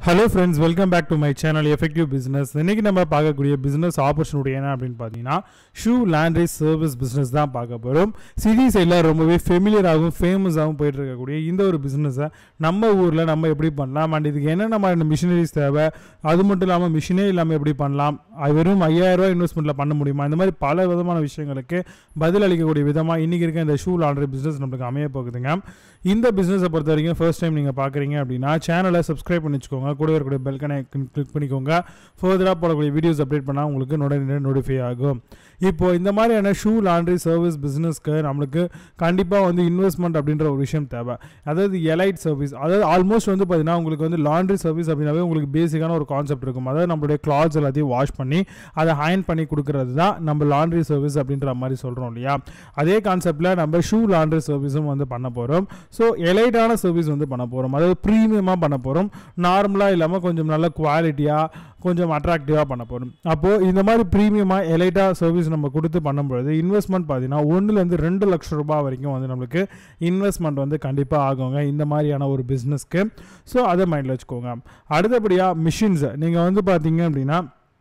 hello friends welcome back to my channel effective business இன்னைக்கு நம்ம பார்க்கக்கூடிய பிஸ்னஸ் ஆப்பர்ச்சுனிட்டி என்ன அப்படின்னு பார்த்தீங்கன்னா ஷூ லேண்ட்ரி சர்வீஸ் பிஸ்னஸ் தான் பார்க்க போகிறோம் சிட்டி சைடில் ரொம்பவே ஃபெமிலியராகவும் ஃபேமஸாகவும் போயிட்டு இருக்கக்கூடிய இந்த ஒரு பிஸ்னஸை நம்ம ஊரில் நம்ம எப்படி பண்ணலாம் அண்ட் இதுக்கு என்னென்ன மாதிரி மிஷினரிஸ் தேவை அது மட்டும் இல்லாமல் மிஷினே இல்லாமல் எப்படி பண்ணலாம் அது வெறும் ஐயாயிரம் ரூபாய் இன்வெஸ்ட்மெண்ட்டில் பண்ண முடியுமா இந்த மாதிரி பல விதமான விஷயங்களுக்கு பதில் அளிக்கக்கூடிய விதமாக இன்றைக்கி இருக்க இந்த ஷூ லாண்ட்ரி பிஸ்னஸ் நம்மளுக்கு அமைய போகுதுங்க இந்த பிஸ்னஸை பொறுத்த வரைக்கும் ஃபர்ஸ்ட் டைம் நீங்கள் பார்க்குறீங்க அப்படின்னா சேனலை சப்ஸ்கிரைப் பண்ணி வச்சுக்கோங்க கூட இருக்கக்கூடிய பெல்கனை கிளிக் பண்ணிக்கோங்க ஃபர்தராக போடக்கூடிய வீடியோஸ் அப்டேட் பண்ணால் உங்களுக்கு உடனே நோட்டிஃபை ஆகும் இப்போ இந்த மாதிரியான ஷூ லாண்ட்ரி சர்வீஸ் பிஸ்னஸ்க்கு நம்மளுக்கு கண்டிப்பாக வந்து இன்வெஸ்ட்மெண்ட் அப்படின்ற ஒரு விஷயம் தேவை அதாவது எலைட் சர்வீஸ் அதாவது ஆல்மோஸ்ட் வந்து பார்த்தீங்கன்னா உங்களுக்கு வந்து லாண்ட்ரி சர்வீஸ் அப்படின்னாவே உங்களுக்கு பேசிக்கான ஒரு கான்செப்ட் இருக்கும் அதாவது நம்மளுடைய கிளாத்ஸ் எல்லாத்தையும் வாஷ் பண்ணி அதை ஹேண்ட் பண்ணி கொடுக்கறது தான் நம்ம லாண்ட்ரி சர்வீஸ் அப்படின்ற மாதிரி சொல்கிறோம் இல்லையா அதே கான்செப்டில் நம்ம ஷூ லாண்ட்ரி சர்வீஸும் வந்து பண்ண போகிறோம் ஸோ எலைட்டான சர்வீஸ் வந்து பண்ண போகிறோம் அதாவது ப்ரீமியமாக பண்ண போகிறோம் நார்மலாக இல்லாமல் கொஞ்சம் நல்ல குவாலிட்டியாக கொஞ்சம் அட்ராக்டிவாக பண்ண போகிறோம் அப்போது இந்த மாதிரி ப்ரீமியமாக எலைட்டாக சர்வீஸ் நம்ம கொடுத்து பண்ணும்பொழுது இன்வெஸ்ட்மெண்ட் பார்த்தீங்கன்னா ஒன்றுலேருந்து ரெண்டு லட்சம் ரூபாய் வரைக்கும் வந்து நம்மளுக்கு இன்வெஸ்ட்மெண்ட் வந்து கண்டிப்பாக ஆகுங்க இந்த மாதிரியான ஒரு பிஸ்னஸ்க்கு ஸோ அதை மைண்டில் வச்சுக்கோங்க அடுத்தபடியாக மிஷின்ஸ் நீங்கள் வந்து பார்த்தீங்க அப்படின்னா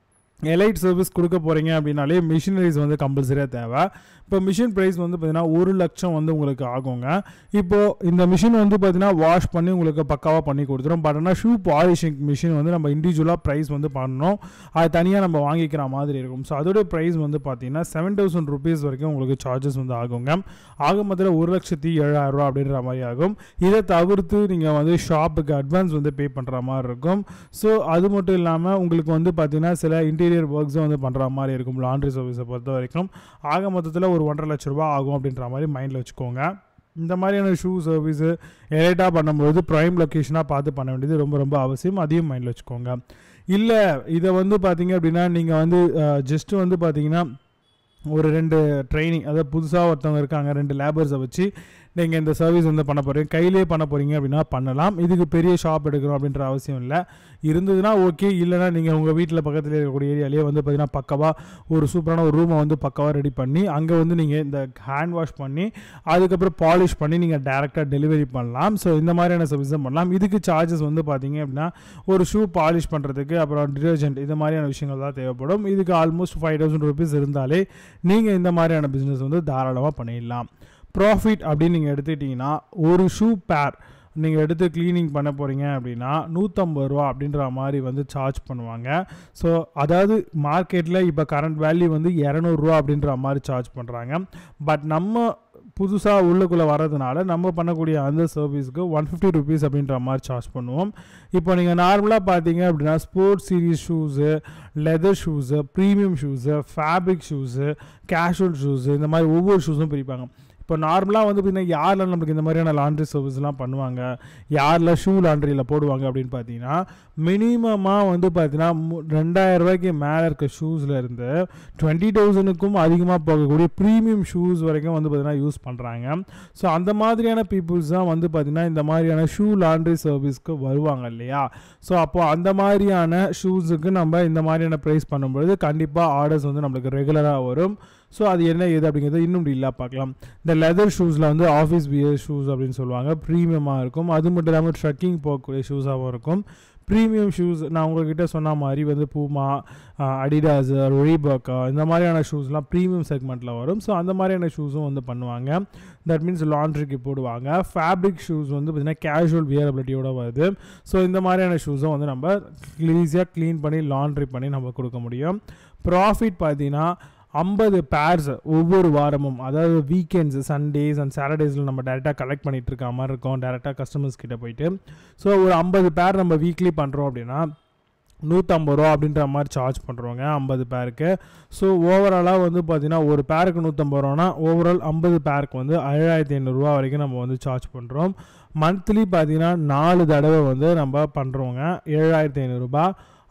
எலைட் சர்வீஸ் கொடுக்க போகிறீங்க அப்படின்னாலே மிஷினரிஸ் வந்து கம்பல்சரியாக தேவை இப்போ மிஷின் ப்ரைஸ் வந்து பார்த்தீங்கன்னா ஒரு லட்சம் வந்து உங்களுக்கு ஆகுங்க இப்போது இந்த மிஷின் வந்து பார்த்தீங்கன்னா வாஷ் பண்ணி உங்களுக்கு பக்காவாக பண்ணி கொடுத்துரும் பட் ஆனால் ஷூ பாலிஷிங் மிஷின் வந்து நம்ம இண்டிவிஜுவலாக ப்ரைஸ் வந்து பண்ணணும் அது தனியாக நம்ம வாங்கிக்கிற மாதிரி இருக்கும் ஸோ அதோட ப்ரைஸ் வந்து பார்த்தீங்கன்னா செவன் தௌசண்ட் ருபீஸ் வரைக்கும் உங்களுக்கு சார்ஜஸ் வந்து ஆகுங்க ஆக மொத்தத்தில் ஒரு லட்சத்தி ஏழாயிரம் ரூபா அப்படின்ற மாதிரி ஆகும் இதை தவிர்த்து நீங்கள் வந்து ஷாப்புக்கு அட்வான்ஸ் வந்து பே பண்ணுற மாதிரி இருக்கும் ஸோ அது மட்டும் இல்லாமல் உங்களுக்கு வந்து பார்த்தீங்கன்னா சில இன்டீரியர் ஒர்க்ஸும் வந்து பண்ணுற மாதிரி இருக்கும் லாண்ட்ரி சர்வீஸை பொறுத்த வரைக்கும் ஆக மொத்தத்தில் ஒரு ஒன்றரை லட்ச ரூபா ஆகும் அப்படின்ற மாதிரி மைண்டில் வச்சுக்கோங்க இந்த மாதிரியான ஷூ சர்வீஸு எலைட்டாக பண்ணும்போது ப்ரைம் லொக்கேஷனாக பார்த்து பண்ண வேண்டியது ரொம்ப ரொம்ப அவசியம் அதையும் மைண்டில் வச்சுக்கோங்க இல்லை இதை வந்து பார்த்தீங்க அப்படின்னா நீங்கள் வந்து ஜஸ்ட்டு வந்து பார்த்தீங்கன்னா ஒரு ரெண்டு ட்ரைனிங் அதாவது புதுசாக ஒருத்தவங்க இருக்காங்க ரெண்டு லேபர்ஸை வச்சு நீங்கள் இந்த சர்வீஸ் வந்து பண்ண போகிறீங்க கையிலே பண்ண போகிறீங்க அப்படின்னா பண்ணலாம் இதுக்கு பெரிய ஷாப் எடுக்கணும் அப்படின்ற அவசியம் இல்லை இருந்ததுன்னா ஓகே இல்லைனா நீங்கள் உங்கள் வீட்டில் பக்கத்தில் இருக்கக்கூடிய ஏரியாலேயே வந்து பார்த்தீங்கன்னா பக்கவாக ஒரு சூப்பரான ஒரு ரூமை வந்து பக்கவாக ரெடி பண்ணி அங்கே வந்து நீங்கள் இந்த ஹேண்ட் வாஷ் பண்ணி அதுக்கப்புறம் பாலிஷ் பண்ணி நீங்கள் டேரெக்டாக டெலிவரி பண்ணலாம் ஸோ இந்த மாதிரியான சர்வீஸ் தான் பண்ணலாம் இதுக்கு சார்ஜஸ் வந்து பார்த்தீங்க அப்படின்னா ஒரு ஷூ பாலிஷ் பண்ணுறதுக்கு அப்புறம் டிடர்ஜென்ட் இந்த மாதிரியான விஷயங்கள் தான் தேவைப்படும் இதுக்கு ஆல்மோஸ்ட் ஃபைவ் தௌசண்ட் ருபீஸ் இருந்தாலே நீங்கள் இந்த மாதிரியான பிஸ்னஸ் வந்து தாராளமாக பண்ணிடலாம் ப்ராஃபிட் அப்படின்னு நீங்கள் எடுத்துக்கிட்டிங்கன்னா ஒரு ஷூ பேர் நீங்கள் எடுத்து க்ளீனிங் பண்ண போகிறீங்க அப்படின்னா நூற்றம்பது ரூபா அப்படின்ற மாதிரி வந்து சார்ஜ் பண்ணுவாங்க ஸோ அதாவது மார்க்கெட்டில் இப்போ கரண்ட் வேல்யூ வந்து இரநூறுவா அப்படின்ற மாதிரி சார்ஜ் பண்ணுறாங்க பட் நம்ம புதுசாக உள்ளுக்குள்ளே வரதுனால நம்ம பண்ணக்கூடிய அந்த சர்வீஸ்க்கு ஒன் ஃபிஃப்டி ருபீஸ் அப்படின்ற மாதிரி சார்ஜ் பண்ணுவோம் இப்போ நீங்கள் நார்மலாக பார்த்தீங்க அப்படின்னா sports series shoes leather shoes premium shoes fabric shoes casual shoes இந்த மாதிரி ஒவ்வொரு ஷூஸும் பிரிப்பாங்க இப்போ நார்மலாக வந்து பார்த்திங்கன்னா யாரில் நம்மளுக்கு இந்த மாதிரியான லாண்ட்ரி சர்வீஸ்லாம் பண்ணுவாங்க யாரில் ஷூ லாண்ட்ரியில் போடுவாங்க அப்படின்னு பார்த்தீங்கன்னா மினிமமாக வந்து பார்த்தீங்கன்னா ரெண்டாயிரம் ரூபாய்க்கு மேலே இருக்க ஷூஸில் இருந்து டுவெண்ட்டி தௌசண்ட்க்கும் அதிகமாக போகக்கூடிய ப்ரீமியம் ஷூஸ் வரைக்கும் வந்து பார்த்திங்கன்னா யூஸ் பண்ணுறாங்க ஸோ அந்த மாதிரியான பீப்புள்ஸ் தான் வந்து பார்த்திங்கன்னா இந்த மாதிரியான ஷூ லாண்ட்ரி சர்வீஸ்க்கு வருவாங்க இல்லையா ஸோ அப்போது அந்த மாதிரியான ஷூஸுக்கு நம்ம இந்த மாதிரியான ப்ரைஸ் பண்ணும்பொழுது கண்டிப்பாக ஆர்டர்ஸ் வந்து நம்மளுக்கு ரெகுலராக வரும் ஸோ அது என்ன ஏது அப்படிங்கிறது இன்னும் டீலாக பார்க்கலாம் இந்த லெதர் ஷூஸில் வந்து ஆஃபீஸ் பியர் ஷூஸ் அப்படின்னு சொல்லுவாங்க ப்ரீமியமாக இருக்கும் அது மட்டும் இல்லாமல் ட்ரெக்கிங் போகக்கூடிய ஷூஸாகவும் இருக்கும் ப்ரீமியம் ஷூஸ் நான் உங்கள்கிட்ட சொன்ன மாதிரி வந்து பூமா அடிடாஸ் ரீபாக்கா இந்த மாதிரியான ஷூஸ்லாம் ப்ரீமியம் செக்மெண்ட்டில் வரும் ஸோ அந்த மாதிரியான ஷூஸும் வந்து பண்ணுவாங்க தட் மீன்ஸ் லாண்ட்ரிக்கு போடுவாங்க ஃபேப்ரிக் ஷூஸ் வந்து பார்த்திங்கன்னா கேஷுவல் வியரபிலிட்டியோட வருது ஸோ இந்த மாதிரியான ஷூஸும் வந்து நம்ம ஈஸியாக க்ளீன் பண்ணி லாண்ட்ரி பண்ணி நம்ம கொடுக்க முடியும் ப்ராஃபிட் பார்த்தீங்கன்னா ஐம்பது பேர்ஸ் ஒவ்வொரு வாரமும் அதாவது வீக்கெண்ட்ஸ் சண்டேஸ் அண்ட் சாட்டர்டேஸில் நம்ம டேரெக்டாக கலெக்ட் பண்ணிகிட்டு இருக்க மாதிரி இருக்கும் டேரெக்டாக கஸ்டமர்ஸ் கிட்ட போயிட்டு ஸோ ஒரு ஐம்பது பேர் நம்ம வீக்லி பண்ணுறோம் அப்படின்னா நூற்றம்பது ரூபா அப்படின்ற மாதிரி சார்ஜ் பண்ணுறோங்க ஐம்பது பேருக்கு ஸோ ஓவராலாக வந்து பார்த்திங்கன்னா ஒரு பேருக்கு நூற்றம்பது ரூபானா ஓவரால் ஐம்பது பேருக்கு வந்து ஏழாயிரத்தி ஐநூறுரூவா வரைக்கும் நம்ம வந்து சார்ஜ் பண்ணுறோம் மந்த்லி பார்த்திங்கன்னா நாலு தடவை வந்து நம்ம பண்ணுறோங்க ஏழாயிரத்தி ஐநூறுரூபா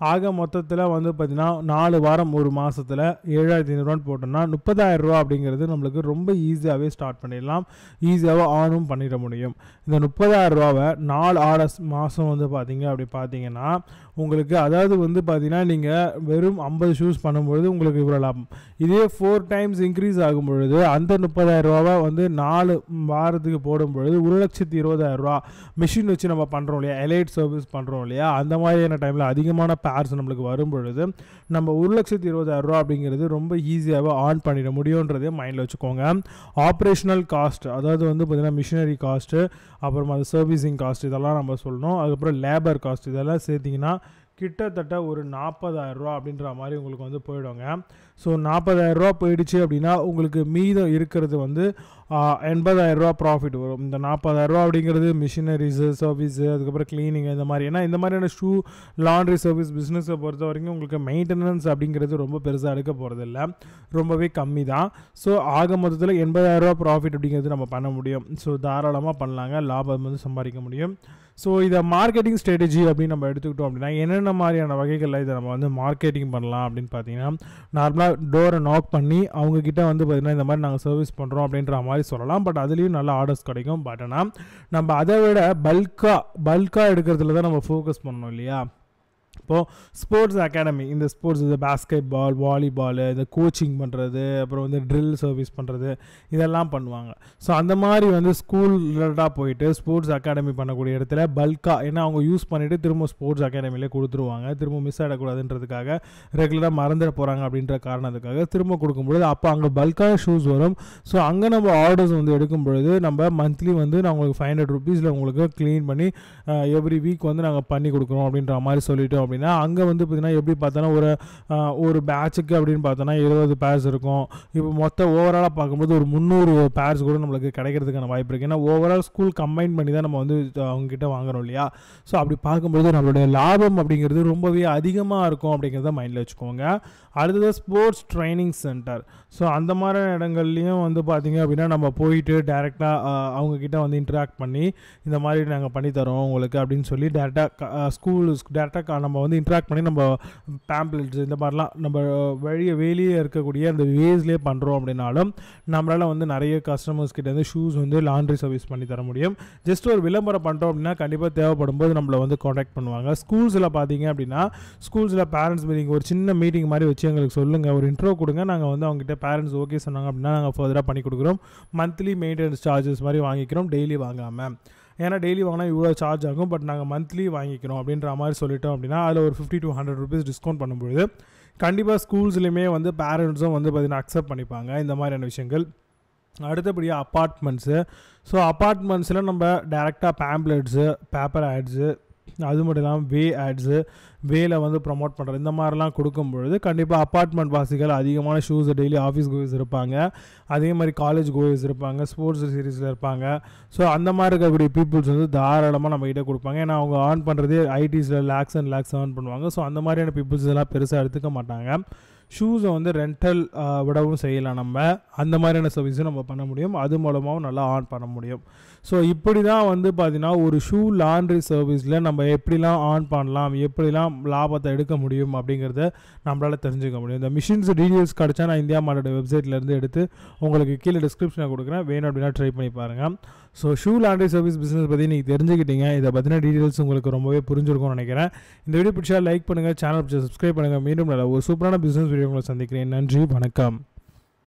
ஆக மொத்தத்தில் வந்து பார்த்திங்கன்னா நாலு வாரம் ஒரு மாதத்தில் ஏழாயிரத்தி ஐநூறுவான்னு போட்டோம்னா முப்பதாயிரம் ரூபா அப்படிங்கிறது நம்மளுக்கு ரொம்ப ஈஸியாகவே ஸ்டார்ட் பண்ணிடலாம் ஈஸியாகவே ஆனும் பண்ணிட முடியும் இந்த முப்பதாயிரம் ரூபாவை நாலு ஆர்டர்ஸ் மாதம் வந்து பார்த்தீங்க அப்படி பார்த்தீங்கன்னா உங்களுக்கு அதாவது வந்து பார்த்தீங்கன்னா நீங்கள் வெறும் ஐம்பது ஷூஸ் பண்ணும்பொழுது உங்களுக்கு இவ்வளோ லாபம் இதே ஃபோர் டைம்ஸ் இன்க்ரீஸ் ஆகும் பொழுது அந்த முப்பதாயிரம் ரூபாவை வந்து நாலு வாரத்துக்கு போடும் பொழுது ஒரு லட்சத்தி இருபதாயிரம் ரூபா மிஷின் வச்சு நம்ம பண்ணுறோம் இல்லையா எலைட் சர்வீஸ் பண்ணுறோம் இல்லையா அந்த மாதிரியான டைமில் அதிகமான பேர்ஸ் நம்மளுக்கு வரும் பொழுது நம்ம ஒரு லட்சத்தி இருபதாயிரம் ரூபா அப்படிங்கிறது ரொம்ப ஈஸியாகவே ஆன் பண்ணிட முடியுன்றதே மைண்டில் வச்சுக்கோங்க ஆப்ரேஷனல் காஸ்ட் அதாவது வந்து பார்த்திங்கன்னா மிஷினரி காஸ்ட்டு அப்புறமா அது சர்வீசிங் காஸ்ட் இதெல்லாம் நம்ம சொல்லணும் அதுக்கப்புறம் லேபர் காஸ்ட் இதெல்லாம் சேர்த்திங்கன்னா கிட்டத்தட்ட ஒரு நாற்பதாயிரரூவா அப்படின்ற மாதிரி உங்களுக்கு வந்து போயிடுங்க ஸோ நாற்பதாயிரரூவா போயிடுச்சு அப்படின்னா உங்களுக்கு மீதம் இருக்கிறது வந்து எண்பதாயிரரூவா ப்ராஃபிட் வரும் இந்த நாற்பதாயிரரூவா அப்படிங்கிறது மிஷினரிஸு சர்வீஸு அதுக்கப்புறம் க்ளீனிங் இந்த மாதிரி ஏன்னா இந்த மாதிரியான ஷூ லாண்ட்ரி சர்வீஸ் பிஸ்னஸை பொறுத்த வரைக்கும் உங்களுக்கு மெயின்டெனன்ஸ் அப்படிங்கிறது ரொம்ப பெருசாக எடுக்க போகிறதில்ல ரொம்பவே கம்மி தான் ஸோ ஆக மொத்தத்தில் எண்பதாயிரரூவா ப்ராஃபிட் அப்படிங்கிறது நம்ம பண்ண முடியும் ஸோ தாராளமாக பண்ணலாங்க லாபம் வந்து சம்பாதிக்க முடியும் ஸோ இதை மார்க்கெட்டிங் ஸ்ட்ராட்டஜி அப்படின்னு நம்ம எடுத்துக்கிட்டோம் அப்படின்னா என்னென்ன மாதிரியான வகைகளில் இதை நம்ம வந்து மார்க்கெட்டிங் பண்ணலாம் அப்படின்னு பார்த்தீங்கன்னா நார்மலாக டோரை நாக் பண்ணி அவங்கக்கிட்ட வந்து பார்த்திங்கன்னா இந்த மாதிரி நாங்கள் சர்வீஸ் பண்ணுறோம் அப்படின்ற மாதிரி சொல்லலாம் பட் அதுலேயும் நல்ல ஆர்டர்ஸ் கிடைக்கும் பட் ஆனால் நம்ம அதை விட பல்காக பல்காக எடுக்கிறதுல தான் நம்ம ஃபோக்கஸ் பண்ணணும் இல்லையா இப்போது ஸ்போர்ட்ஸ் அகாடமி இந்த ஸ்போர்ட்ஸ் இந்த பேஸ்கெட் பால் வாலிபால் இந்த கோச்சிங் பண்ணுறது அப்புறம் வந்து ட்ரில் சர்வீஸ் பண்ணுறது இதெல்லாம் பண்ணுவாங்க ஸோ அந்த மாதிரி வந்து ஸ்கூல் ரிலேட்டாக போயிட்டு ஸ்போர்ட்ஸ் அகாடமி பண்ணக்கூடிய இடத்துல பல்காக ஏன்னா அவங்க யூஸ் பண்ணிவிட்டு திரும்ப ஸ்போர்ட்ஸ் அகாடமிலே கொடுத்துருவாங்க திரும்ப மிஸ் ஆகிடக்கூடாதுன்றதுக்காக ரெகுலராக மறந்துட போகிறாங்க அப்படின்ற காரணத்துக்காக திரும்ப கொடுக்கும்பொழுது அப்போ அங்கே பல்கான ஷூஸ் வரும் ஸோ அங்கே நம்ம ஆர்டர்ஸ் வந்து எடுக்கும் பொழுது நம்ம மந்த்லி வந்து நான் உங்களுக்கு ஃபைவ் ஹண்ட்ரட் ருபீஸில் உங்களுக்கு க்ளீன் பண்ணி எவ்ரி வீக் வந்து நாங்கள் பண்ணி கொடுக்குறோம் அப்படின்ற மாதிரி சொல்லிட்டோம் அப்படின்னா அங்கே வந்து பார்த்திங்கன்னா எப்படி பார்த்தோன்னா ஒரு ஒரு பேட்சுக்கு அப்படின்னு பார்த்தோன்னா இருபது பேர்ஸ் இருக்கும் இப்போ மொத்தம் ஓவராலாக பார்க்கும்போது ஒரு முந்நூறு பேர்ஸ் கூட நம்மளுக்கு கிடைக்கிறதுக்கான வாய்ப்பு இருக்குது ஏன்னா ஓவரால் ஸ்கூல் கம்பைன் பண்ணி தான் நம்ம வந்து அவங்கக்கிட்ட வாங்குறோம் இல்லையா ஸோ அப்படி பார்க்கும்போது நம்மளுடைய லாபம் அப்படிங்கிறது ரொம்பவே அதிகமாக இருக்கும் அப்படிங்கிறத மைண்டில் வச்சுக்கோங்க அடுத்தது ஸ்போர்ட்ஸ் ட்ரைனிங் சென்டர் ஸோ அந்த மாதிரியான இடங்கள்லையும் வந்து பார்த்திங்க அப்படின்னா நம்ம போயிட்டு டேரெக்டாக அவங்கக்கிட்ட வந்து இன்ட்ராக்ட் பண்ணி இந்த மாதிரி நாங்கள் பண்ணித்தரோம் உங்களுக்கு அப்படின்னு சொல்லி டேரெக்டாக ஸ்கூல் டேரெக்டாக நம்ம வந்து இன்ட்ராக்ட் பண்ணி நம்ம பேம்ப்ளெட்ஸ் இந்த மாதிரிலாம் நம்ம வெளியே வெளியே இருக்கக்கூடிய அந்த வேஸ்லேயே பண்ணுறோம் அப்படின்னாலும் நம்மளால் வந்து நிறைய கஸ்டமர்ஸ் கிட்ட வந்து ஷூஸ் வந்து லாண்ட்ரி சர்வீஸ் பண்ணி தர முடியும் ஜஸ்ட் ஒரு விளம்பரம் பண்ணுறோம் அப்படின்னா கண்டிப்பாக தேவைப்படும் போது நம்மளை வந்து காண்டாக்ட் பண்ணுவாங்க ஸ்கூல்ஸில் பார்த்தீங்க அப்படின்னா ஸ்கூல்ஸில் பேரண்ட்ஸ் மீட்டிங் ஒரு சின்ன மீட்டிங் மாதிரி வச்சு எங்களுக்கு சொல்லுங்கள் ஒரு இன்ட்ரோ கொடுங்க நாங்கள் வந்து அவங்ககிட்ட பேரண்ட்ஸ் ஓகே சொன்னாங்க அப்படின்னா நாங்கள் ஃபர்தராக பண்ணி கொடுக்குறோம் மந்த்லி மெயின்டெனன்ஸ் சார்ஜஸ் மாதிரி வாங்கிக்கிறோம் டெய்லி வாங்காமல் ஏன்னா டெய்லி வாங்கினா இவ்வளோ சார்ஜ் ஆகும் பட் நாங்கள் மந்த்லி வாங்கிக்கிறோம் அப்படின்ற மாதிரி சொல்லிட்டோம் அப்படின்னா அதில் ஒரு fifty two hundred rupees discount பண்ணும்பொழுது கண்டிப்பாக ஸ்கூல்ஸ்லையுமே வந்து பேரண்ட்ஸும் வந்து பார்த்திங்கன்னா அக்செப்ட் பண்ணிப்பாங்க இந்த மாதிரியான விஷயங்கள் அடுத்தபடியாக அப்பார்ட்மெண்ட்ஸு ஸோ அப்பார்ட்மெண்ட்ஸில் நம்ம டேரெக்டாக பேம்ப்ளெட்ஸு பேப்பர் ஆட்ஸு அது மட்டும் இல்லாமல் வே ஆட்ஸு வேல வந்து ப்ரமோட் பண்ணுறது இந்த மாதிரிலாம் கொடுக்கும் பொழுது கண்டிப்பாக அப்பார்ட்மெண்ட் வாசிகள் அதிகமான ஷூஸ் டெய்லி ஆஃபீஸ் கோயர்ஸ் இருப்பாங்க அதே மாதிரி காலேஜ் கோயர்ஸ் இருப்பாங்க ஸ்போர்ட்ஸ் சீரீஸில் இருப்பாங்க ஸோ அந்த மாதிரி இருக்கக்கூடிய பீப்புள்ஸ் வந்து தாராளமாக நம்ம கிட்ட கொடுப்பாங்க ஏன்னா அவங்க ஆன் பண்ணுறதே ஐடிஸில் லேக்ஸ் அண்ட் லேக்ஸ் ஏர்ன் பண்ணுவாங்க ஸோ அந்த மாதிரியான பீப்புள்ஸ் எல்லாம் பெருசாக எடுத்துக்க மாட்டாங்க ஷூஸை வந்து ரெண்டல் விடவும் செய்யலாம் நம்ம அந்த மாதிரியான சர்வீஸும் நம்ம பண்ண முடியும் அது மூலமாகவும் நல்லா ஆன் பண்ண முடியும் ஸோ இப்படி தான் வந்து பார்த்தீங்கன்னா ஒரு ஷூ லாண்ட்ரி சர்வீஸில் நம்ம எப்படிலாம் ஆன் பண்ணலாம் எப்படிலாம் லாபத்தை எடுக்க முடியும் அப்படிங்கிறத நம்மளால் தெரிஞ்சுக்க முடியும் இந்த மிஷின்ஸ் டீட்டெயில்ஸ் கிடச்சா நான் இந்தியா மார்டோட வெப்சைட்லேருந்து எடுத்து உங்களுக்கு கீழே டிஸ்கிரிப்ஷனில் கொடுக்குறேன் வேணும் அப்படின்னா ட்ரை பண்ணி பாருங்கள் so shoe laundry service business பற்றி நீங்கள் தெரிஞ்சுக்கிட்டீங்க இதை பற்றின டீட்டெயில்ஸ் உங்களுக்கு ரொம்பவே புரிஞ்சிருக்கும்னு நினைக்கிறேன் இந்த வீடியோ பிடிச்சா லைக் பண்ணுங்கள் சேனல் பிடிச்சா சப்ஸ்கிரைப் பண்ணுங்கள் மீண்டும் நல்ல ஒரு சூப்பரான பிஸ்னஸ் வீடியோ உங்களை சந்திக்கிறேன் நன்றி வணக்கம்